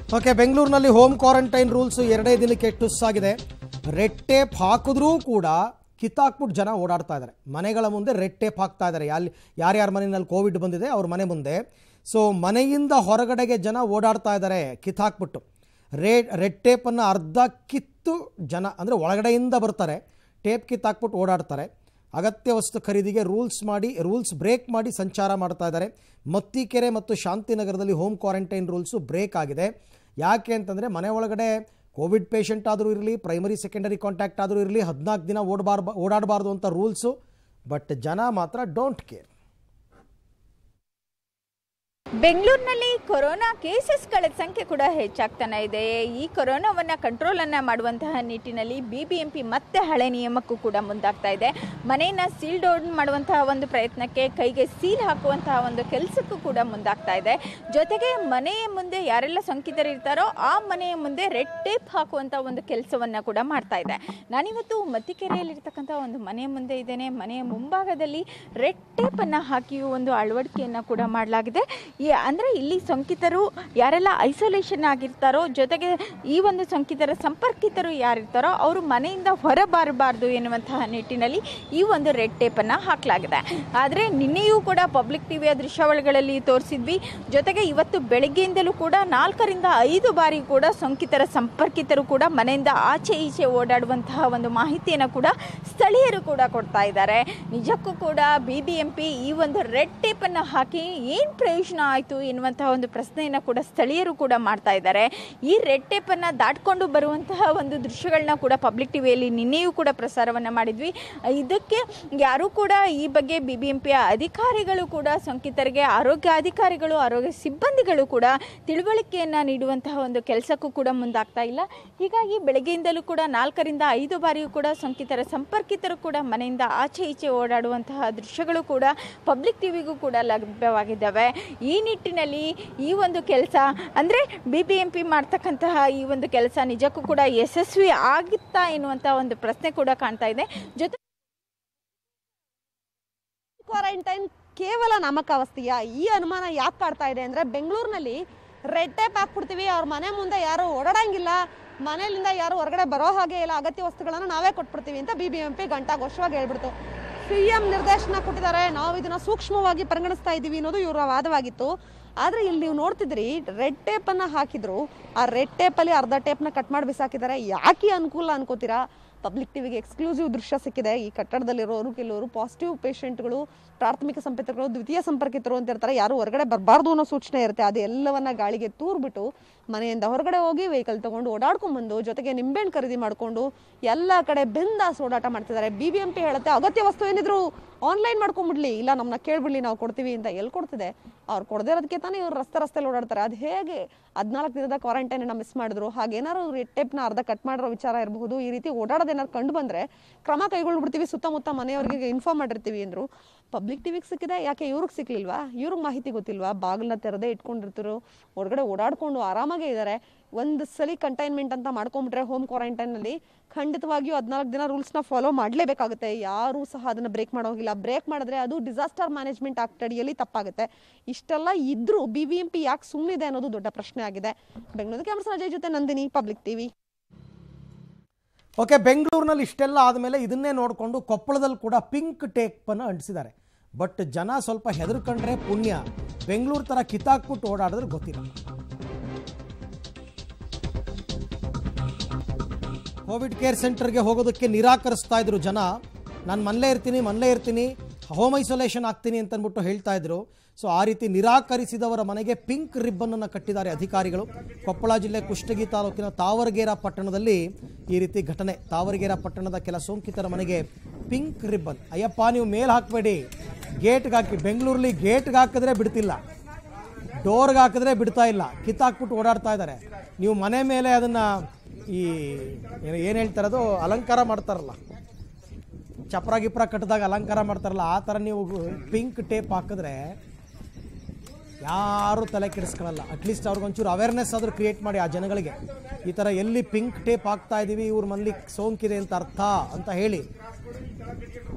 okay ಬೆಂಗಳೂರಿನಲ್ಲಿ home quarantine rules ಎರಡೇ ದಿನಕ್ಕೆ ಟುಸ್ಸಾಗಿದೆ ರೆಡ್ ಟೇಪ್ ಹಾಕಿದ್ರೂ ಕೂಡ ಕಿತ್ತಾಕ್ಬಿಟ್ಟು ಜನ ಓಡಾಡ್ತಾ ಇದ್ದಾರೆ ಮನೆಗಳ ಮುಂದೆ ರೆಡ್ ಟೇಪ್ ಹಾಕ್ತಾ ಇದ್ದಾರೆ ಅಲ್ಲಿ ಯಾರ್ಯಾರ ಮನೆಯಲ್ಲಿ ಕೋವಿಡ್ ಬಂದಿದೆ ಅವ್ರ ಮನೆ ಮುಂದೆ ಸೊ ಮನೆಯಿಂದ ಹೊರಗಡೆಗೆ ಜನ ಓಡಾಡ್ತಾ ಇದ್ದಾರೆ ಕಿತ್ತಾಕ್ಬಿಟ್ಟು ರೆಡ್ ರೆಡ್ ಟೇಪನ್ನು ಅರ್ಧ ಕಿತ್ತು ಜನ ಅಂದರೆ ಒಳಗಡೆಯಿಂದ ಬರ್ತಾರೆ ಟೇಪ್ ಕಿತ್ತಾಕ್ಬಿಟ್ಟು ಓಡಾಡ್ತಾರೆ ಅಗತ್ಯ ವಸ್ತು ಖರೀದಿಗೆ ರೂಲ್ಸ್ ಮಾಡಿ ರೂಲ್ಸ್ ಬ್ರೇಕ್ ಮಾಡಿ ಸಂಚಾರ ಮಾಡ್ತಾ ಇದ್ದಾರೆ ಮತ್ತಿಕೆರೆ ಮತ್ತು ಶಾಂತಿನಗರದಲ್ಲಿ ಹೋಮ್ ಕ್ವಾರಂಟೈನ್ ರೂಲ್ಸು ಬ್ರೇಕ್ ಆಗಿದೆ ಯಾಕೆ ಅಂತಂದರೆ ಮನೆ ಒಳಗಡೆ ಕೋವಿಡ್ ಪೇಷಂಟ್ ಆದರೂ ಇರಲಿ ಪ್ರೈಮರಿ ಸೆಕೆಂಡರಿ ಕಾಂಟ್ಯಾಕ್ಟ್ ಆದರೂ ಇರಲಿ ಹದಿನಾಲ್ಕು ದಿನ ಓಡಬಾರ್ ಓಡಾಡಬಾರ್ದು ಅಂತ ರೂಲ್ಸು ಬಟ್ ಜನ ಮಾತ್ರ ಡೋಂಟ್ ಕೇರ್ ಬೆಂಗಳೂರಿನಲ್ಲಿ ಕೊರೋನಾ ಕೇಸಸ್ಗಳ ಸಂಖ್ಯೆ ಕೂಡ ಹೆಚ್ಚಾಗ್ತಾನೆ ಇದೆ ಈ ಕೊರೋನಾವನ್ನು ಕಂಟ್ರೋಲನ್ನು ಮಾಡುವಂತಹ ನಿಟ್ಟಿನಲ್ಲಿ ಬಿ ಬಿ ಎಂ ಪಿ ಮತ್ತೆ ಹಳೆ ನಿಯಮಕ್ಕೂ ಕೂಡ ಮುಂದಾಗ್ತಾ ಇದೆ ಮನೆಯನ್ನು ಸೀಲ್ ಡೌನ್ ಮಾಡುವಂತಹ ಒಂದು ಪ್ರಯತ್ನಕ್ಕೆ ಕೈಗೆ ಸೀಲ್ ಹಾಕುವಂತಹ ಒಂದು ಕೆಲಸಕ್ಕೂ ಕೂಡ ಮುಂದಾಗ್ತಾ ಇದೆ ಜೊತೆಗೆ ಮನೆಯ ಮುಂದೆ ಯಾರೆಲ್ಲ ಸೋಂಕಿತರಿರ್ತಾರೋ ಆ ಮನೆಯ ಮುಂದೆ ರೆಡ್ ಟೇಪ್ ಹಾಕುವಂಥ ಒಂದು ಕೆಲಸವನ್ನು ಕೂಡ ಮಾಡ್ತಾ ಇದೆ ನಾನಿವತ್ತು ಮತ್ತಿಕೆರೆಯಲ್ಲಿರ್ತಕ್ಕಂಥ ಒಂದು ಮನೆಯ ಮುಂದೆ ಇದ್ದೇನೆ ಮನೆಯ ಮುಂಭಾಗದಲ್ಲಿ ರೆಡ್ ಟೇಪನ್ನು ಹಾಕಿಯೂ ಒಂದು ಅಳವಡಿಕೆಯನ್ನು ಕೂಡ ಮಾಡಲಾಗಿದೆ ಈ ಅಂದರೆ ಇಲ್ಲಿ ಸೋಂಕಿತರು ಯಾರೆಲ್ಲ ಐಸೋಲೇಷನ್ ಆಗಿರ್ತಾರೋ ಜೊತೆಗೆ ಈ ಒಂದು ಸೋಂಕಿತರ ಸಂಪರ್ಕಿತರು ಯಾರಿರ್ತಾರೋ ಅವರು ಮನೆಯಿಂದ ಹೊರಬರಬಾರ್ದು ಎನ್ನುವಂತಹ ನಿಟ್ಟಿನಲ್ಲಿ ಈ ಒಂದು ರೆಡ್ ಟೇಪನ್ನು ಹಾಕಲಾಗಿದೆ ಆದರೆ ನಿನ್ನೆಯೂ ಕೂಡ ಪಬ್ಲಿಕ್ ಟಿವಿಯ ದೃಶ್ಯಾವಳಿಗಳಲ್ಲಿ ತೋರಿಸಿದ್ವಿ ಜೊತೆಗೆ ಇವತ್ತು ಬೆಳಗ್ಗೆಯಿಂದಲೂ ಕೂಡ ನಾಲ್ಕರಿಂದ ಐದು ಬಾರಿ ಕೂಡ ಸೋಂಕಿತರ ಸಂಪರ್ಕಿತರು ಕೂಡ ಮನೆಯಿಂದ ಆಚೆ ಈಚೆ ಓಡಾಡುವಂತಹ ಒಂದು ಮಾಹಿತಿಯನ್ನು ಕೂಡ ಸ್ಥಳೀಯರು ಕೂಡ ಕೊಡ್ತಾ ಇದ್ದಾರೆ ನಿಜಕ್ಕೂ ಕೂಡ ಬಿ ಬಿ ಎಂ ಪಿ ಈ ಒಂದು ರೆಡ್ ಟೇಪನ್ನು ಹಾಕಿ ಏನು ಪ್ರಯೋಜನ ಆಯಿತು ಎನ್ನುವಂತಹ ಒಂದು ಪ್ರಶ್ನೆಯನ್ನು ಕೂಡ ಸ್ಥಳೀಯರು ಕೂಡ ಮಾಡ್ತಾ ಇದ್ದಾರೆ ಈ ರೆಡ್ ಟೇಪನ್ನು ದಾಟ್ಕೊಂಡು ಬರುವಂತಹ ಒಂದು ದೃಶ್ಯಗಳನ್ನ ಕೂಡ ಪಬ್ಲಿಕ್ ಟಿವಿಯಲ್ಲಿ ನಿನ್ನೆಯೂ ಕೂಡ ಪ್ರಸಾರವನ್ನು ಮಾಡಿದ್ವಿ ಇದಕ್ಕೆ ಯಾರೂ ಕೂಡ ಈ ಬಗ್ಗೆ ಬಿ ಬಿ ಎಂ ಪಿಯ ಅಧಿಕಾರಿಗಳು ಕೂಡ ಸೋಂಕಿತರಿಗೆ ಆರೋಗ್ಯ ಅಧಿಕಾರಿಗಳು ಆರೋಗ್ಯ ಸಿಬ್ಬಂದಿಗಳು ಕೂಡ ತಿಳುವಳಿಕೆಯನ್ನು ನೀಡುವಂತಹ ಒಂದು ಕೆಲಸಕ್ಕೂ ಕೂಡ ಮುಂದಾಗ್ತಾ ಇಲ್ಲ ಹೀಗಾಗಿ ಬೆಳಗ್ಗೆಯಿಂದಲೂ ಕೂಡ ನಾಲ್ಕರಿಂದ ಐದು ಬಾರಿಯೂ ಕೂಡ ಸೋಂಕಿತರ ಸಂಪರ್ಕಿತರು ಕೂಡ ಮನೆಯಿಂದ ಆಚೆ ಈಚೆ ಓಡಾಡುವಂತಹ ದೃಶ್ಯಗಳು ಕೂಡ ಪಬ್ಲಿಕ್ ಟಿವಿಗೂ ಕೂಡ ಲಭ್ಯವಾಗಿದ್ದಾವೆ ಈ ನಿಟ್ಟಿನಲ್ಲಿ ಈ ಒಂದು ಕೆಲಸ ಅಂದರೆ ಬಿ ಬಿ ಎಂ ಪಿ ಮಾಡ್ತಕ್ಕಂತಹ ಈ ಒಂದು ಕೆಲಸ ನಿಜಕ್ಕೂ ಕೂಡ ಯಶಸ್ವಿ ಆಗುತ್ತಾ ಎನ್ನುವಂಥ ಒಂದು ಪ್ರಶ್ನೆ ಕೂಡ ಕಾಣ್ತಾ ಇದೆ ಜೊತೆ ಕ್ವಾರಂಟೈನ್ ಕೇವಲ ನಾಮಕಾವಸ್ಥೆಯ ಈ ಅನುಮಾನ ಯಾಕೆ ಕಾಡ್ತಾ ಇದೆ ಅಂದ್ರೆ ಬೆಂಗಳೂರಿನಲ್ಲಿ ರೆಡ್ ಟೇಪ್ ಹಾಕ್ಬಿಡ್ತೀವಿ ಅವ್ರ ಮನೆ ಮುಂದೆ ಯಾರು ಓಡಾಡಂಗಿಲ್ಲ ಮನೆಯಿಂದ ಯಾರು ಹೊರಗಡೆ ಬರೋ ಹಾಗೆ ಇಲ್ಲ ಅಗತ್ಯ ವಸ್ತುಗಳನ್ನು ನಾವೇ ಕೊಟ್ಬಿಡ್ತೀವಿ ಅಂತ ಬಿ ಬಿ ಎಂ ಪಿ ಘಂಟಾಘೋಷವಾಗಿ ಹೇಳ್ಬಿಡ್ತು ಸಿ ಎಂ ನಿರ್ದೇಶನ ಕೊಟ್ಟಿದ್ದಾರೆ ನಾವು ಇದನ್ನ ಸೂಕ್ಷ್ಮವಾಗಿ ಪರಿಗಣಿಸ್ತಾ ಇದ್ದೀವಿ ಅನ್ನೋದು ಇವರ ವಾದವಾಗಿತ್ತು ಆದ್ರೆ ಇಲ್ಲಿ ನೀವು ನೋಡ್ತಿದ್ರಿ ರೆಡ್ ಟೇಪ್ ಅನ್ನ ಹಾಕಿದ್ರು ಆ ರೆಡ್ ಟೇಪ್ ಅಲ್ಲಿ ಅರ್ಧ ಟೇಪ್ನ ಕಟ್ ಮಾಡಿ ಬಿಸಾಕಿದ್ದಾರೆ ಯಾಕೆ ಅನುಕೂಲ ಅನ್ಕೋತೀರಾ ಪಬ್ಲಿಕ್ ಟಿವಿಗೆ ಎಕ್ಸ್ಕ್ಲೂಸಿವ್ ದೃಶ್ಯ ಸಿಕ್ಕಿದೆ ಈ ಕಟ್ಟಡದಲ್ಲಿರೋರು ಕೆಲವರು ಪಾಸಿಟಿವ್ ಪೇಷಂಟ್ಗಳು ಪ್ರಾಥಮಿಕ ಸಂಪರ್ಕಿತರು ದ್ವಿತೀಯ ಸಂಪರ್ಕಿತರು ಅಂತ ಇರ್ತಾರೆ ಯಾರು ಹೊರಗಡೆ ಬರಬಾರ್ದು ಅನ್ನೋ ಸೂಚನೆ ಇರುತ್ತೆ ಅದು ಎಲ್ಲವನ್ನ ಗಾಳಿಗೆ ತೂರ್ಬಿಟ್ಟು ಮನೆಯಿಂದ ಹೊರಗಡೆ ಹೋಗಿ ವೆಹಿಕಲ್ ತಗೊಂಡು ಓಡಾಡ್ಕೊಂಡ್ಬಂದು ಜೊತೆಗೆ ನಿಂಬೆಹಣ್ಣು ಖರೀದಿ ಮಾಡಿಕೊಂಡು ಎಲ್ಲ ಕಡೆ ಬೆಂದಾಸ್ ಓಡಾಟ ಮಾಡ್ತಿದ್ದಾರೆ ಬಿ ಬಿ ಎಂ ಪಿ ಹೇಳುತ್ತೆ ಅಗತ್ಯ ವಸ್ತು ಏನಿದ್ರು ಆನ್ಲೈನ್ ಮಾಡ್ಕೊಂಡ್ಬಿಡ್ಲಿ ಇಲ್ಲ ನಮ್ಮನ್ನ ಕೇಳ್ಬಿಡ್ಲಿ ನಾವು ಕೊಡ್ತೀವಿ ಅಂತ ಎಲ್ಲಿ ಕೊಡ್ತಿದೆ ಅವ್ರು ಕೊಡದೇ ಇರೋದಕ್ಕೆ ತಾನೇ ಇವ್ರು ರಸ್ತೆ ರಸ್ತೆಲಿ ಓಡಾಡ್ತಾರೆ ಅದು ಹೇಗೆ ಹದಿನಾಲ್ಕು ದಿನದ ಕ್ವಾರಂಟೈನ್ ಮಿಸ್ ಮಾಡಿದ್ರು ಹಾಗೇನಾದ್ರು ರೆಡ್ ಟೇಪ್ನ ಅರ್ಧ ಕಟ್ ಮಾಡಿರೋ ವಿಚಾರ ಇರಬಹುದು ಈ ರೀತಿ ಓಡಾಡೋದೇನಾದ್ರು ಕಂಡು ಬಂದ್ರೆ ಕ್ರಮ ಕೈಗೊಳ್ಬಿಡ್ತೀವಿ ಸುತ್ತಮುತ್ತ ಮನೆಯವರಿಗೆ ಇನ್ಫಾರ್ಮ್ ಮಾಡಿರ್ತೀವಿ ಅಂದ್ರು ಪಬ್ಲಿಕ್ ಟಿವಿಗೆ ಸಿಕ್ಕಿದೆ ಯಾಕೆ ಇವ್ರಿಗೆ ಸಿಕ್ಲಿಲ್ವಾ ಇವ್ರಿಗೆ ಮಾಹಿತಿ ಗೊತ್ತಿಲ್ವಾ ಬಾಗಿಲನ್ನ ತೆರೆದೇ ಇಟ್ಕೊಂಡಿರ್ತಿರು ಹೊರಗಡೆ ಓಡಾಡ್ಕೊಂಡು ಆರಾಮಾಗೇ ಇದ್ದಾರೆ ಒಂದು ಸಲ ಕಂಟೈನ್ಮೆಂಟ್ ಅಂತ ಮಾಡ್ಕೊಂಡ್ಬಿಟ್ರೆ ಹೋಮ್ ಕ್ವಾರಂಟೈನಲ್ಲಿ ಖಂಡಿತವಾಗಿಯೂ ಹದಿನಾಲ್ಕು ದಿನ ರೂಲ್ಸ್ನ ಫಾಲೋ ಮಾಡಲೇಬೇಕಾಗುತ್ತೆ ಯಾರೂ ಸಹ ಅದನ್ನು ಬ್ರೇಕ್ ಮಾಡೋಗಿಲ್ಲ ಬ್ರೇಕ್ ಮಾಡಿದ್ರೆ ಅದು ಡಿಸಾಸ್ಟರ್ ಮ್ಯಾನೇಜ್ಮೆಂಟ್ ಆಕ್ಟ್ ಅಡಿಯಲ್ಲಿ ತಪ್ಪಾಗುತ್ತೆ ಇಷ್ಟೆಲ್ಲ ಇದ್ರೂ ಬಿ ಬಿ ಎಂ ಪಿ ಯಾಕೆ ಸುಮ್ಮನಿದೆ ಅನ್ನೋದು ದೊಡ್ಡ ಪ್ರಶ್ನೆ ಆಗಿದೆ ಬೆಂಗಳೂರು ಕ್ಯಾಮ್ರಾ ಅಜಯ್ ಜೊತೆ ನಂದಿನಿ ಪಬ್ಲಿಕ್ ಟಿವಿ ಓಕೆ ಬೆಂಗಳೂರಿನಲ್ಲಿ ಇಷ್ಟೆಲ್ಲ ಆದಮೇಲೆ ಇದನ್ನೇ ನೋಡಿಕೊಂಡು ಕೊಪ್ಪಳದಲ್ಲಿ ಕೂಡ ಪಿಂಕ್ ಟೇಪನ್ನು ಅಂಟಿಸಿದ್ದಾರೆ ಬಟ್ ಜನ ಸ್ವಲ್ಪ ಹೆದರ್ಕೊಂಡ್ರೆ ಪುಣ್ಯ ಬೆಂಗಳೂರು ಥರ ಕಿತ್ತಾಕ್ಬಿಟ್ಟು ಓಡಾಡಿದ್ರೆ ಗೊತ್ತಿಲ್ಲ ಕೋವಿಡ್ ಕೇರ್ ಸೆಂಟರ್ಗೆ ಹೋಗೋದಕ್ಕೆ ನಿರಾಕರಿಸ್ತಾ ಇದ್ರು ಜನ ನಾನು ಮನೇಲೇ ಇರ್ತೀನಿ ಮನೇಲೇ ಇರ್ತೀನಿ ಹೋಮ್ ಐಸೋಲೇಷನ್ ಆಗ್ತೀನಿ ಅಂತ ಅಂದ್ಬಿಟ್ಟು ಹೇಳ್ತಾ ಇದ್ರು ಸೊ ಆ ರೀತಿ ನಿರಾಕರಿಸಿದವರ ಮನೆಗೆ ಪಿಂಕ್ ರಿಬ್ಬನನ್ನು ಕಟ್ಟಿದ್ದಾರೆ ಅಧಿಕಾರಿಗಳು ಕೊಪ್ಪಳ ಜಿಲ್ಲೆ ಕುಷ್ಟಗಿ ತಾಲೂಕಿನ ತಾವರಗೇರ ಪಟ್ಟಣದಲ್ಲಿ ಈ ರೀತಿ ಘಟನೆ ತಾವರಗೇರ ಪಟ್ಟಣದ ಕೆಲ ಸೋಂಕಿತರ ಮನೆಗೆ ಪಿಂಕ್ ರಿಬ್ಬನ್ ಅಯ್ಯಪ್ಪ ನೀವು ಮೇಲ್ ಹಾಕಬೇಡಿ ಗೇಟ್ಗೆ ಹಾಕಿ ಬೆಂಗಳೂರಲ್ಲಿ ಗೇಟ್ಗೆ ಹಾಕಿದ್ರೆ ಬಿಡ್ತಿಲ್ಲ ಡೋರ್ಗೆ ಹಾಕಿದ್ರೆ ಬಿಡ್ತಾ ಇಲ್ಲ ಕಿತ್ತಾಕ್ಬಿಟ್ಟು ಓಡಾಡ್ತಾ ಇದ್ದಾರೆ ನೀವು ಮನೆ ಮೇಲೆ ಅದನ್ನು ಈ ಏನು ಹೇಳ್ತಾರೆ ಅದು ಅಲಂಕಾರ ಮಾಡ್ತಾರಲ್ಲ ಚಪ್ರ ಗಿಪ್ರ ಕಟ್ಟಿದಾಗ ಅಲಂಕಾರ ಮಾಡ್ತಾರಲ್ಲ ಆ ಥರ ನೀವು ಪಿಂಕ್ ಟೇಪ್ ಹಾಕಿದ್ರೆ ಯಾರು ತಲೆ ಕೆಡಿಸ್ಕೊಳ್ಳಲ್ಲ ಅಟ್ಲೀಸ್ಟ್ ಅವ್ರಿಗೊಂಚೂರು ಅವೇರ್ನೆಸ್ ಆದರೂ ಕ್ರಿಯೇಟ್ ಮಾಡಿ ಆ ಜನಗಳಿಗೆ ಈ ಥರ ಎಲ್ಲಿ ಪಿಂಕ್ ಟೇಪ್ ಹಾಕ್ತಾ ಇದ್ದೀವಿ ಇವ್ರ ಮನೇಲಿ ಸೋಂಕಿದೆ ಅಂತ ಅರ್ಥ ಅಂತ ಹೇಳಿ